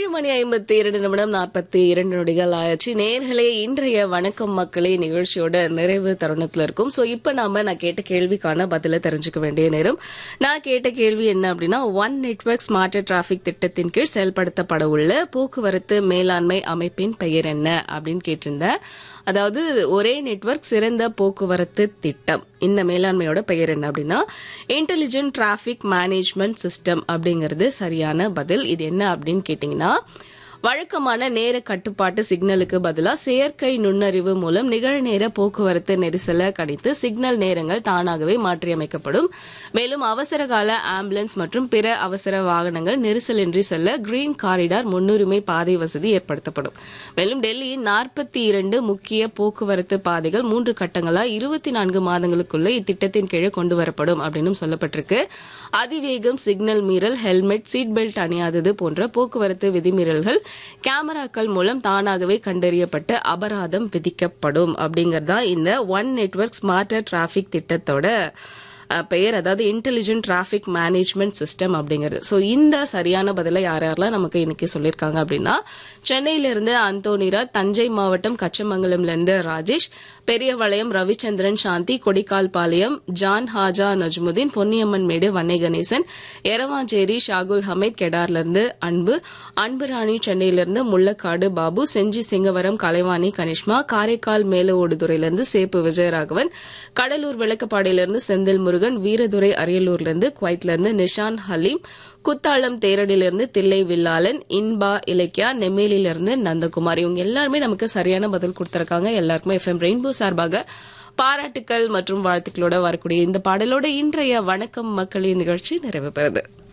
ஏழு மணி ஐம்பத்தி இரண்டு நிமிடம் நாற்பத்தி இரண்டு நொடிகள் ஆயாச்சு நேர்களே இன்றைய வணக்கம் மக்களே நிகழ்ச்சியோட நிறைவு தருணத்துல இருக்கும் சோ இப்ப நாம நான் கேட்ட கேள்விக்கான பதில தெரிஞ்சுக்க வேண்டிய நேரம் நான் கேட்ட கேள்வி என்ன அப்படின்னா ஒன் நெட்வொர்க் ஸ்மார்ட் டிராபிக் திட்டத்தின் கீழ் செயல்படுத்தப்பட உள்ள போக்குவரத்து மேலாண்மை அமைப்பின் பெயர் என்ன அப்படின்னு கேட்டிருந்தேன் அதாவது ஒரே நெட்வொர்க் சிறந்த போக்குவரத்து திட்டம் இந்த மேலாண்மையோட பெயர் என்ன அப்படின்னா இன்டெலிஜென்ட் டிராபிக் மேனேஜ்மெண்ட் சிஸ்டம் அப்படிங்கிறது சரியான பதில் இது என்ன அப்படின்னு கேட்டீங்கன்னா வழக்கமான நேர கட்டுப்பாட்டு சிக்னலுக்கு பதிலா செயற்கை நுண்ணறிவு மூலம் நிகழ்நேர போக்குவரத்து நெரிசலை கணித்து சிக்னல் நேரங்கள் தானாகவே மாற்றியமைக்கப்படும் மேலும் அவசர கால ஆம்புலன்ஸ் மற்றும் பிற அவசர வாகனங்கள் நெரிசலின்றி செல்ல கிரீன் காரிடார் முன்னுரிமை பாதை வசதி ஏற்படுத்தப்படும் மேலும் டெல்லியின் நாற்பத்தி இரண்டு முக்கிய போக்குவரத்து பாதைகள் மூன்று கட்டங்களா இருபத்தி நான்கு மாதங்களுக்குள்ள இத்திட்டத்தின் கீழே கொண்டு வரப்படும் அப்படின்னு சொல்லப்பட்டிருக்கு அதிவேகம் சிக்னல் மீறல் ஹெல்மெட் சீட் பெல்ட் அணியாதது போன்ற போக்குவரத்து விதிமீறல்கள் கேமராக்கள் மூலம் தானாகவே கண்டறியப்பட்டு அபராதம் விதிக்கப்படும் அப்படிங்கறதா இந்த ஒன் நெட்வொர்க் ஸ்மார்ட்டர் டிராபிக் திட்டத்தோட அஹ், பெயர் அதாவது இன்டெலிஜென்ட் டிராபிக் மேனேஜ்மெண்ட் சிஸ்டம் அப்படிங்கிறது ஸோ இந்த சரியான பதிலை யார் யாரெல்லாம் நமக்கு இன்னைக்கு சொல்லியிருக்காங்க அப்படின்னா சென்னையிலிருந்து அந்தோனிரா தஞ்சை மாவட்டம் கச்சமங்கலம்ல இருந்து ராஜேஷ் பெரியவளையம் ரவிச்சந்திரன் சாந்தி கொடிக்கால்பாளையம் ஜான் ஹாஜா நஜ்முதீன் பொன்னியம்மன் மேடு வன்னை கணேசன் எரவாஞ்சேரி ஷாகுல் ஹமீத் கெடார்ல இருந்து அன்பு அன்பு ராணி சென்னையிலிருந்து முள்ளக்காடு பாபு செஞ்சி சிங்கவரம் கலைவாணி கனிஷ்மா காரைக்கால் மேலோடுதுறையிலிருந்து சேப்பு விஜயராகவன் கடலூர் விளக்கப்பாடியிலிருந்து செந்தில் முருகன் வீரதுரை அரியலூர்லேருந்து குவைத்லேருந்து நிஷான் ஹலீம் குத்தாலம் தேரடிலிருந்து தில்லை வில்லாளன் இன்பா இலக்கியா நெம்மேலியிலிருந்து நந்தகுமார் இவங்க எல்லாருமே நமக்கு சரியான பதில் கொடுத்திருக்காங்க எல்லாருக்குமே எஃப்எம் ரெயின்போ சார்பாக பாராட்டுக்கள் மற்றும் வாழ்த்துக்களோட வரக்கூடிய இந்த பாடலோட இன்றைய வணக்கம் மக்களின் நிகழ்ச்சி நிறைவு பெறுது